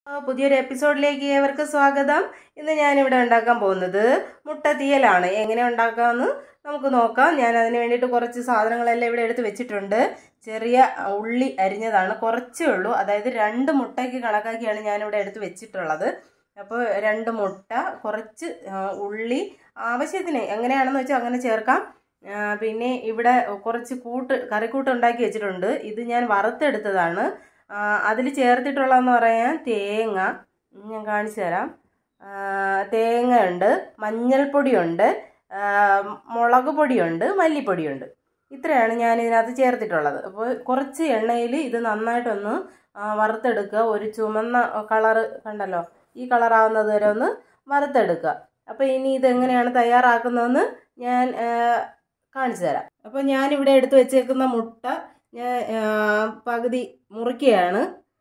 അപ്പോൾ പുതിയൊരു എപ്പിസോഡിലേക്ക് ഏവർക്ക് സ്വാഗതം ഇന്ന് ഞാനിവിടെ ഉണ്ടാക്കാൻ പോകുന്നത് മുട്ട തീയലാണ് എങ്ങനെ ഉണ്ടാക്കാമെന്ന് നമുക്ക് നോക്കാം ഞാൻ അതിന് വേണ്ടിയിട്ട് കുറച്ച് സാധനങ്ങളെല്ലാം ഇവിടെ എടുത്ത് വെച്ചിട്ടുണ്ട് ചെറിയ ഉള്ളി അരിഞ്ഞതാണ് കുറച്ചേ ഉള്ളൂ അതായത് രണ്ട് മുട്ടയ്ക്ക് കണക്കാക്കിയാണ് ഞാനിവിടെ എടുത്ത് വെച്ചിട്ടുള്ളത് അപ്പോൾ രണ്ട് മുട്ട കുറച്ച് ആ, ഉള്ളി ആവശ്യത്തിന് എങ്ങനെയാണെന്ന് വെച്ചാൽ അങ്ങനെ ചേർക്കാം ആ, പിന്നെ ഇവിടെ കുറച്ച് കൂട്ട് കറിക്കൂട്ട് ഉണ്ടാക്കി വെച്ചിട്ടുണ്ട് ഇത് ഞാൻ വറുത്തെടുത്തതാണ് അതിൽ ചേർത്തിട്ടുള്ളതെന്ന് പറയാൻ തേങ്ങ ഞാൻ കാണിച്ചു തരാം ആ, തേങ്ങയുണ്ട് മഞ്ഞൾപ്പൊടിയുണ്ട് ആ, മുളക് പൊടിയുണ്ട് മല്ലിപ്പൊടിയുണ്ട് ഇത്രയാണ് ഞാൻ ഇതിനകത്ത് ചേർത്തിട്ടുള്ളത് അപ്പോൾ കുറച്ച് എണ്ണയിൽ ഇത് നന്നായിട്ടൊന്ന് ആ, വറുത്തെടുക്കുക ഒരു ചുമന്ന കളറ് കണ്ടല്ലോ ഈ കളറാവുന്നത് വരെ ഒന്ന് വറുത്തെടുക്കുക അപ്പോൾ ഇനി ഇതെങ്ങനെയാണ് തയ്യാറാക്കുന്നതെന്ന് ഞാൻ ആ, കാണിച്ചു തരാം അപ്പോൾ ഞാനിവിടെ എടുത്ത് വെച്ചേക്കുന്ന മുട്ട ഞാൻ ആ, പകുതി മുറിക്കുകയാണ്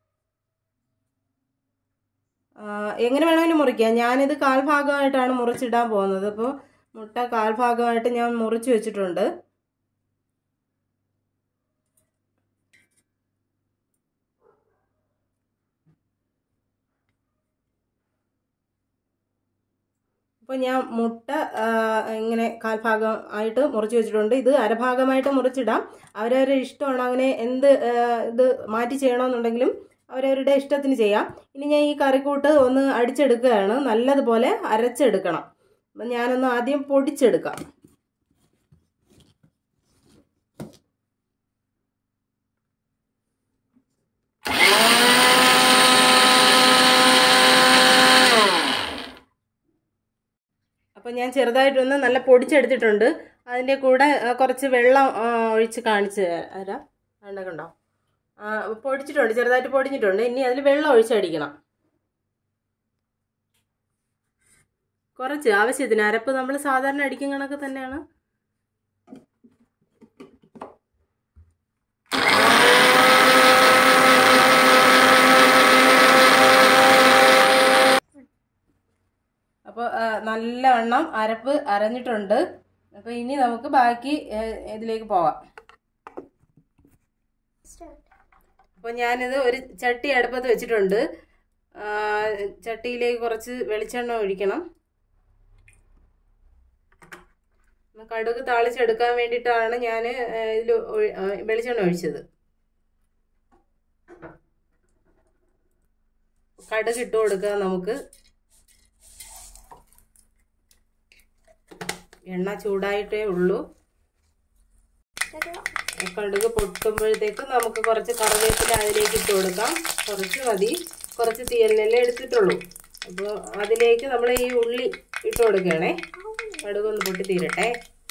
ആ, എങ്ങനെ വേണമെങ്കിലും മുറിക്കാം ഞാനിത് കാൽഭാഗമായിട്ടാണ് മുറിച്ചിടാൻ പോകുന്നത് അപ്പോൾ മുട്ട കാൽഭാഗമായിട്ട് ഞാൻ മുറിച്ച് വെച്ചിട്ടുണ്ട് അപ്പോൾ ഞാൻ മുട്ട ആ, ഇങ്ങനെ കാൽഭാഗം ആയിട്ട് മുറിച്ച് വെച്ചിട്ടുണ്ട് ഇത് അരഭാഗമായിട്ട് മുറിച്ചിടാം അവരവരുടെ ഇഷ്ടമാണ് അങ്ങനെ എന്ത് ആ, ഇത് മാറ്റി ചെയ്യണമെന്നുണ്ടെങ്കിലും അവരവരുടെ ഇഷ്ടത്തിന് ചെയ്യാം ഇനി ഞാൻ ഈ കറിക്കൂട്ട് ഒന്ന് അടിച്ചെടുക്കുകയാണ് നല്ലതുപോലെ അരച്ചെടുക്കണം അപ്പം ഞാനൊന്ന് ആദ്യം പൊടിച്ചെടുക്കാം അപ്പോൾ ഞാൻ ചെറുതായിട്ടൊന്ന് നല്ല പൊടിച്ചെടുത്തിട്ടുണ്ട് അതിൻ്റെ കൂടെ ആ, കുറച്ച് വെള്ളം ആ, ഒഴിച്ച് കാണിച്ച് തരാം വേണ്ട കണ്ടോ ആ, പൊടിച്ചിട്ടുണ്ട് ചെറുതായിട്ട് പൊടിഞ്ഞിട്ടുണ്ട് ഇനി അതിൽ വെള്ളം ഒഴിച്ചടിക്കണം കുറച്ച് ആവശ്യത്തിന് അരപ്പ് നമ്മൾ സാധാരണ അടിക്കും കണക്ക് തന്നെയാണ് അപ്പോൾ നല്ലവണ്ണം അരപ്പ് അരഞ്ഞിട്ടുണ്ട് അപ്പോൾ ഇനി നമുക്ക് ബാക്കി ഏ, ഇതിലേക്ക് പോവാം അപ്പോൾ ഞാനിത് ഒരു ചട്ടി അടുപ്പത്ത് വെച്ചിട്ടുണ്ട് ആ, ചട്ടിയിലേക്ക് കുറച്ച് വെളിച്ചെണ്ണ ഒഴിക്കണം ഒന്ന് കടുക് താളിച്ചെടുക്കാൻ വേണ്ടിയിട്ടാണ് ഞാൻ ഇതിൽ വെളിച്ചെണ്ണ ഒഴിച്ചത് കടുക് ഇട്ട് കൊടുക്കുക നമുക്ക് എണ്ണ ചൂടായിട്ടേ ഉള്ളൂ കടുക് പൊട്ടുമ്പോഴത്തേക്ക് നമുക്ക് കുറച്ച് കറിവേപ്പില അതിലേക്ക് ഇട്ട് കൊടുക്കാം കുറച്ച് മതി കുറച്ച് തീയലിനെല്ലാം എടുത്തിട്ടുള്ളൂ അപ്പോൾ അതിലേക്ക് നമ്മൾ ഈ ഉള്ളി ഇട്ട് കൊടുക്കുകയാണേ കടുക് ഒന്ന് പൊട്ടി തീരട്ടെ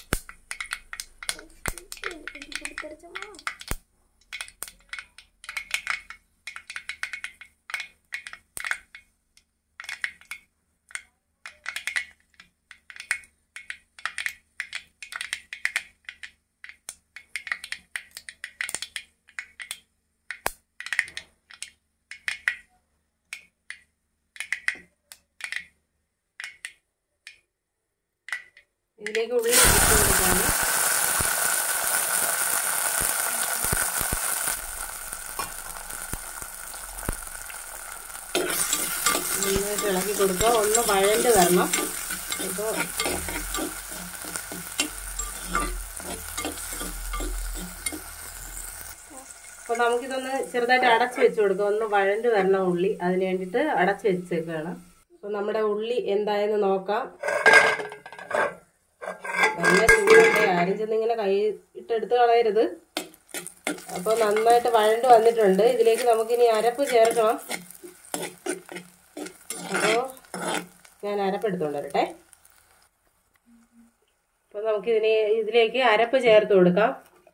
ഇതിലേക്ക് ഉള്ളി ഇട്ട് കൊടുക്കാണ് നന്നായിട്ട് ഇളക്കി കൊടുക്കുക ഒന്ന് വഴണ്ട് വരണം അപ്പോൾ അപ്പോൾ നമുക്കിതൊന്ന് ചെറുതായിട്ട് അടച്ചു വെച്ച് കൊടുക്കാം ഒന്ന് വഴണ്ട് വരണം ഉള്ളി അതിന് വേണ്ടിയിട്ട് അടച്ചു വെച്ചേക്കാണ് അപ്പോൾ നമ്മുടെ ഉള്ളി എന്തായെന്ന് നോക്കാം നല്ല ചൂടുണ്ട് ആരും ചെന്നിങ്ങനെ കൈ ഇട്ടെടുത്ത് കളയരുത് അപ്പോൾ നന്നായിട്ട് വഴണ്ട് വന്നിട്ടുണ്ട് ഇതിലേക്ക് നമുക്കിനി അരപ്പ് ചേർക്കണം അപ്പോൾ ഞാൻ അരപ്പെടുത്തോണ്ട് വരട്ടെ അപ്പോൾ നമുക്കിതിനെ ഇതിലേക്ക് അരപ്പ് ചേർത്ത് കൊടുക്കാം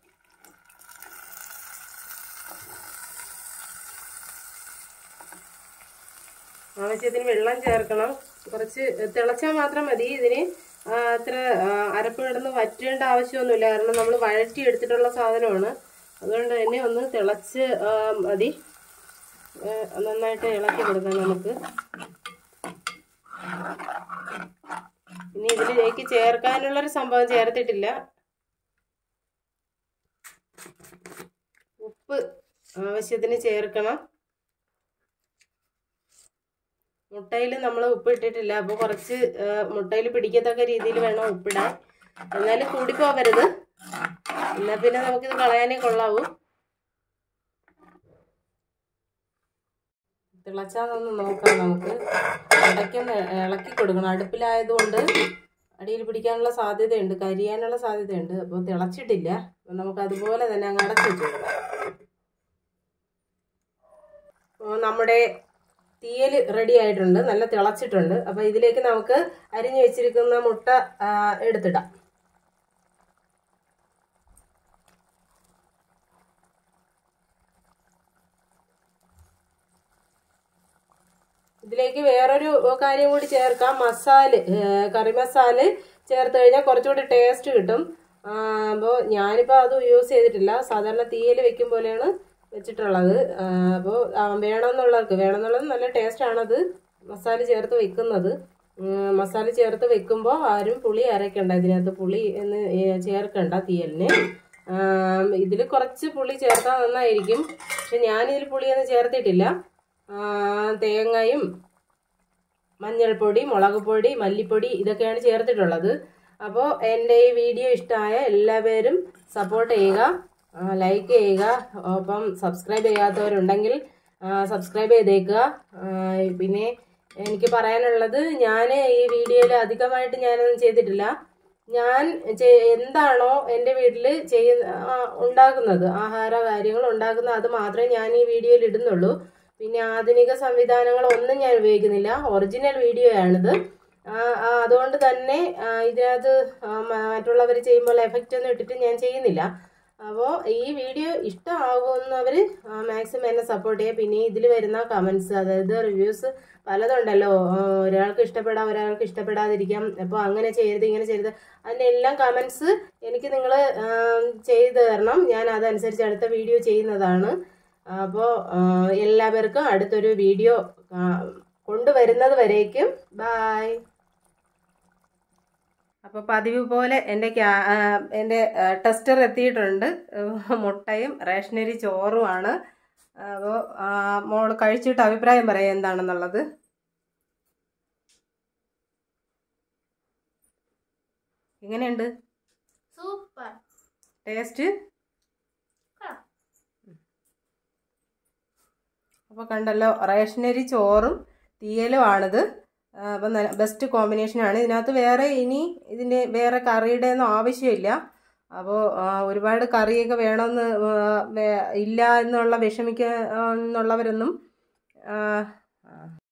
ആവശ്യത്തിന് വെള്ളം ചേർക്കണം കുറച്ച് തിളച്ചാൽ മാത്രം മതി ഇതിന് ആ, അത്ര ആ, അരപ്പ് കിടന്ന് വറ്റേണ്ട ആവശ്യമൊന്നുമില്ല കാരണം നമ്മൾ വഴറ്റി എടുത്തിട്ടുള്ള സാധനമാണ് അതുകൊണ്ട് തന്നെ ഒന്ന് തിളച്ച് ആ, മതി ആ, നന്നായിട്ട് ഇളക്കി കൊടുക്കാം നമുക്ക് ഇനി ഇതിലേക്ക് ചേർക്കാനുള്ളൊരു സംഭവം ചേർത്തിട്ടില്ല ഉപ്പ് ആവശ്യത്തിന് ചേർക്കണം മുട്ടയിൽ നമ്മൾ ഉപ്പ് ഇട്ടിട്ടില്ല അപ്പോൾ കുറച്ച് മുട്ടയിൽ പിടിക്കത്തക്ക രീതിയിൽ വേണം ഉപ്പിടാൻ എന്നാലും കൂടിപ്പോവരുത് എന്നാൽ പിന്നെ നമുക്കിത് കളയാനേ കൊള്ളാവൂ തിളച്ചാന്നൊന്ന് നോക്കാം നമുക്ക് ഇടയ്ക്കൊന്ന് ഇളക്കി കൊടുക്കണം അടുപ്പിലായതുകൊണ്ട് അടിയിൽ പിടിക്കാനുള്ള സാധ്യതയുണ്ട് കരിയാനുള്ള സാധ്യതയുണ്ട് അപ്പോൾ തിളച്ചിട്ടില്ല അപ്പോൾ നമുക്ക് അതുപോലെ തന്നെ അങ്ങ് അടച്ചു വെച്ച് കൊടുക്കാം അപ്പോൾ നമ്മുടെ തീയൽ റെഡി ആയിട്ടുണ്ട് നല്ല തിളച്ചിട്ടുണ്ട് അപ്പോൾ ഇതിലേക്ക് നമുക്ക് അരിഞ്ഞു വെച്ചിരിക്കുന്ന മുട്ട ആ, എടുത്തിടാം ഇതിലേക്ക് വേറൊരു കാര്യം കൂടി ചേർക്കാം മസാല കറി മസാല ചേർത്ത് കഴിഞ്ഞാൽ കുറച്ചുകൂടി ടേസ്റ്റ് കിട്ടും അപ്പോൾ ഞാനിപ്പോൾ അത് യൂസ് ചെയ്തിട്ടില്ല സാധാരണ തീയൽ വെക്കും പോലെയാണ് വെച്ചിട്ടുള്ളത് അപ്പോൾ വേണമെന്നുള്ളവർക്ക് വേണമെന്നുള്ളത് നല്ല ടേസ്റ്റാണത് മസാല ചേർത്ത് വെക്കുന്നത് ഉം, മസാല ചേർത്ത് വെക്കുമ്പോൾ ആരും പുളി അരയ്ക്കണ്ട ഇതിനകത്ത് പുളി എന്ന് ചേർക്കണ്ട തീയലിന് ഇതിൽ കുറച്ച് പുളി ചേർത്താൽ നന്നായിരിക്കും പക്ഷെ ഞാനിതിൽ പുളിയൊന്നും ചേർത്തിട്ടില്ല ആ, തേങ്ങയും മഞ്ഞൾപ്പൊടി മുളക് പൊടി മല്ലിപ്പൊടി ഇതൊക്കെയാണ് ചേർത്തിട്ടുള്ളത് അപ്പോൾ എൻ്റെ ഈ വീഡിയോ ഇഷ്ടമായ എല്ലാവരും സപ്പോർട്ട് ചെയ്യുക ലൈക്ക് ചെയ്യുക ഒപ്പം സബ്സ്ക്രൈബ് ചെയ്യാത്തവരുണ്ടെങ്കിൽ സബ്സ്ക്രൈബ് ചെയ്തേക്കുക ആ, പിന്നെ എനിക്ക് പറയാനുള്ളത് ഞാൻ ഈ വീഡിയോയിൽ അധികമായിട്ട് ഞാനൊന്നും ചെയ്തിട്ടില്ല ഞാൻ ചെ- എന്താണോ എൻ്റെ വീട്ടിൽ ചെയ്യുന്ന ആ, ഉണ്ടാക്കുന്നത് ആഹാര കാര്യങ്ങൾ ഉണ്ടാക്കുന്നത് അത് മാത്രമേ ഞാൻ ഈ വീഡിയോയിൽ ഇടുന്നുള്ളൂ പിന്നെ ആധുനിക സംവിധാനങ്ങളൊന്നും ഞാൻ ഉപയോഗിക്കുന്നില്ല ഒറിജിനൽ വീഡിയോ ആണിത് ആ, ആ, അതുകൊണ്ട് തന്നെ ആ, ഇതിനകത്ത് മറ്റുള്ളവർ ചെയ്യുമ്പോൾ എഫക്റ്റ് ഒന്നും ഇട്ടിട്ട് ഞാൻ ചെയ്യുന്നില്ല അപ്പോൾ ഈ വീഡിയോ ഇഷ്ടമാകുന്നവർ മാക്സിമം എന്നെ സപ്പോർട്ട് ചെയ്യുക പിന്നെ ഇതിൽ വരുന്ന കമൻസ് അതായത് റിവ്യൂസ് പലതുണ്ടല്ലോ ആ, ഒരാൾക്ക് ഇഷ്ടപ്പെടാം ഒരാൾക്ക് ഇഷ്ടപ്പെടാതിരിക്കാം അപ്പോൾ അങ്ങനെ ചെയ്യരുത് ഇങ്ങനെ ചെയ്യരുത് അതിൻ്റെ എല്ലാം കമൻസ് എനിക്ക് നിങ്ങൾ ചെയ്തു തരണം ഞാൻ അതനുസരിച്ച് അടുത്ത വീഡിയോ ചെയ്യുന്നതാണ് അപ്പോൾ എല്ലാവർക്കും അടുത്തൊരു വീഡിയോ കൊണ്ടുവരുന്നത് വരേക്കും ബായ് അപ്പോൾ പതിവ് പോലെ എൻ്റെ ക്യാ ആ, എൻ്റെ ടെസ്റ്റർ എത്തിയിട്ടുണ്ട് മുട്ടയും റേഷനരി ചോറുമാണ് അപ്പോൾ മോൾ കഴിച്ചിട്ട് അഭിപ്രായം പറയാം എന്താണെന്നുള്ളത് എങ്ങനെയുണ്ട് സൂപ്പർ ടേസ്റ്റ് അപ്പോൾ കണ്ടല്ലോ റേഷനരി ചോറും തീയലുമാണിത് അപ്പം ബെസ്റ്റ് കോമ്പിനേഷനാണ് ഇതിനകത്ത് വേറെ ഇനി ഇതിൻ്റെ വേറെ കറിയുടെ ഒന്നും ആവശ്യമില്ല അപ്പോൾ ഒരുപാട് കറിയൊക്കെ വേണമെന്ന് ആ, വേ- ഇല്ല എന്നുള്ള വിഷമിക്ക എന്നുള്ളവരൊന്നും ആ,